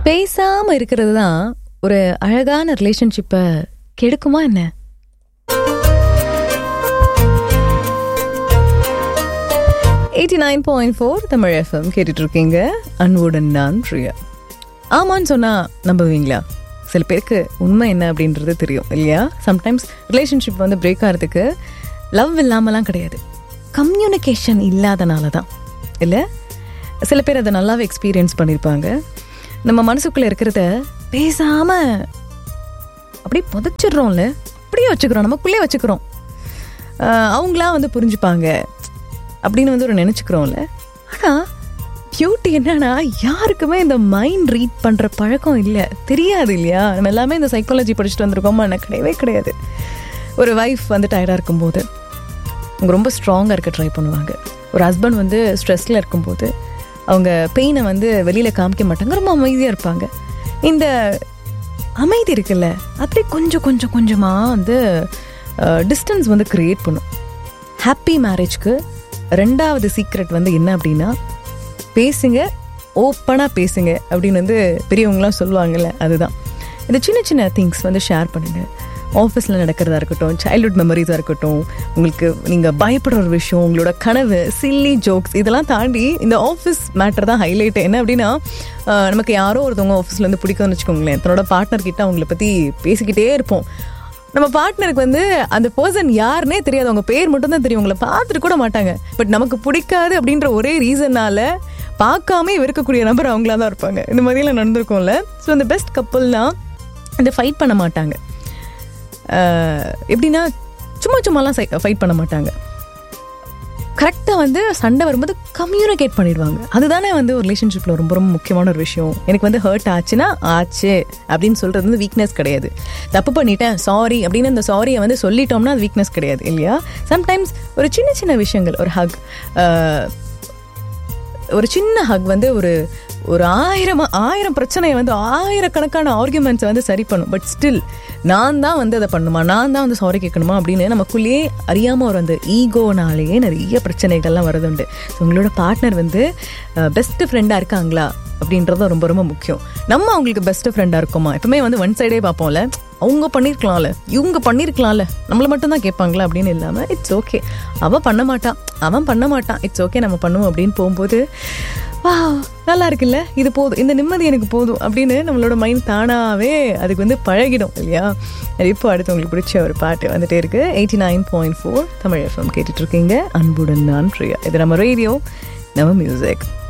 பேசாம இருக்கிறது தான் ஒரு அழகான ரிலேஷன்ஷிப்பை கெடுக்குமா என்ன eighty nine point four Tamil FM கேட்டுட்டு இருக்கீங்க அன்புடன் நான் பிரியா ஆமான்னு சொன்னா நம்புவீங்களா சில பேருக்கு உண்மை என்ன அப்படின்றது தெரியும் இல்லையா சம்டைம்ஸ் ரிலேஷன்ஷிப் வந்து பிரேக் ஆகிறதுக்கு லவ் இல்லாமலாம் கிடையாது கம்யூனிகேஷன் இல்லாதனால தான் இல்லை சில பேர் அதை நல்லாவே எக்ஸ்பீரியன்ஸ் பண்ணியிருப்பாங்க நம்ம மனசுக்குள்ளே இருக்கிறத பேசாம அப்படியே புதைச்சிடுறோம்ல அப்படியே வச்சுக்கிறோம் நமக்குள்ளே வச்சுக்கிறோம் ஆஹ் அவங்களா வந்து புரிஞ்சுப்பாங்க அப்படின்னு வந்து ஒரு நினச்சிக்கிறோம்ல ஆனால் பியூட்டி என்னன்னா யாருக்குமே இந்த மைண்ட் ரீட் பண்ணுற பழக்கம் இல்லை தெரியாது இல்லையா நம்ம எல்லாமே இந்த சைக்காலஜி படிச்சுட்டு வந்திருக்கோமா எனக்கு கிடையவே கிடையாது ஒரு ஒய்ஃப் வந்து டயர்டாக இருக்கும்போது அவங்க ரொம்ப ஸ்ட்ராங்காக இருக்க ட்ரை பண்ணுவாங்க ஒரு ஹஸ்பண்ட் வந்து ஸ்ட்ரெஸ்ஸில் இருக்கும்போது அவங்க பெயினை வந்து வெளியில் காமிக்க மாட்டாங்க ரொம்ப அமைதியாக இருப்பாங்க இந்த அமைதி இருக்குல்ல அப்படியே கொஞ்சம் கொஞ்சம் கொஞ்சமாக வந்து டிஸ்டன்ஸ் வந்து க்ரியேட் பண்ணும் ஹாப்பி மேரேஜ்க்கு ரெண்டாவது சீக்ரெட் வந்து என்ன அப்படின்னா பேசுங்க ஓப்பனாக பேசுங்க அப்படின்னு வந்து பெரியவங்களாம் சொல்லுவாங்கல்ல அதுதான் இந்த சின்ன சின்ன திங்ஸ் வந்து ஷேர் பண்ணுங்கள் ஆஃபீஸில் நடக்கிறதா இருக்கட்டும் சைல்ட்ஹுட் மெமரிஸாக இருக்கட்டும் உங்களுக்கு நீங்கள் பயப்படுற ஒரு விஷயம் உங்களோட கனவு சில்லி ஜோக்ஸ் இதெல்லாம் தாண்டி இந்த ஆஃபீஸ் மேட்டர் தான் ஹைலைட் என்ன அப்படின்னா ஆஹ், நமக்கு யாரோ ஒருத்தவங்க ஆஃபீஸ்லேருந்து பிடிக்கும்னு வச்சுக்கோங்களேன் தன்னோட பார்ட்னர் கிட்ட அவங்கள பற்றி பேசிக்கிட்டே இருப்போம் நம்ம பார்ட்னருக்கு வந்து அந்த பர்சன் யாருன்னே தெரியாது அவங்க பேர் மட்டும் தான் தெரியும் உங்களை பார்த்துட்டு கூட மாட்டாங்க பட் நமக்கு பிடிக்காது அப்படின்ற ஒரே ரீசன்னால பார்க்காம இருக்கக்கூடிய நபர் அவங்களா தான் இருப்பாங்க இந்த மாதிரிலாம் நடந்திருக்கும்ல ஸோ இந்த பெஸ்ட் கப்பல்னா இந்த ஃபைட் பண்ண மாட்டாங்க ஆஹ் எப்படின்னா சும்மா சும்மாலாம் ஃபைட் பண்ண மாட்டாங்க கரெக்டாக வந்து சண்டை வரும்போது கம்யூனிகேட் பண்ணிடுவாங்க அதுதானே வந்து ஒரு ரிலேஷன்ஷிப்பில் ரொம்ப ரொம்ப முக்கியமான ஒரு விஷயம் எனக்கு வந்து ஹர்ட் ஆச்சுன்னா ஆச்சு அப்படின்னு சொல்கிறது வந்து வீக்னஸ் கிடையாது தப்பு பண்ணிட்டேன் சாரி அப்படின்னு அந்த சாரியை வந்து சொல்லிட்டோம்னா அது வீக்னஸ் கிடையாது இல்லையா சம்டைம்ஸ் ஒரு சின்ன சின்ன விஷயங்கள் ஒரு ஹக் ஒரு சின்ன ஹக் வந்து ஒரு ஒரு ஆயிரம் ஆயிரம் பிரச்சனையை வந்து ஆயிரக்கணக்கான ஆர்குமெண்ட்ஸை வந்து சரி பண்ணும் பட் ஸ்டில் நான் தான் வந்து அதை பண்ணுமா நான் தான் வந்து சாரி கேட்கணுமா அப்படின்னு நமக்குள்ளேயே அறியாமல் ஒரு அந்த ஈகோனாலேயே நிறைய பிரச்சனைகள்லாம் வரதுண்டு ஸோ உங்களோட பார்ட்னர் வந்து பெஸ்ட் ஃப்ரெண்டாக இருக்காங்களா அப்படின்றது ரொம்ப ரொம்ப முக்கியம் நம்ம அவங்களுக்கு பெஸ்ட் ஃப்ரெண்டாக இருக்கோமா எப்பவுமே வந்து ஒன் சைடே பார்ப்போம்ல அவங்க பண்ணியிருக்கலாம்ல இவங்க பண்ணியிருக்கலாம்ல நம்மளை மட்டும் தான் கேட்பாங்களா அப்படின்னு இல்லாமல் இட்ஸ் ஓகே அவன் பண்ண மாட்டான் அவன் பண்ண மாட்டான் இட்ஸ் ஓகே நம்ம பண்ணுவோம் அப்படின்னு போகும்போது வா நல்லா இருக்குல்ல இது போதும் இந்த நிம்மதி எனக்கு போதும் அப்படின்னு நம்மளோட மைண்ட் தானாகவே அதுக்கு வந்து பழகிடும் இல்லையா இப்போ அடுத்து உங்களுக்கு பிடிச்ச ஒரு பாட்டு வந்துட்டே இருக்கு eighty nine point four Tamil FM கேட்டுட்டு இருக்கீங்க அன்புடன் நான் பிரியா இது நம்ம ரேடியோ நம்ம மியூசிக்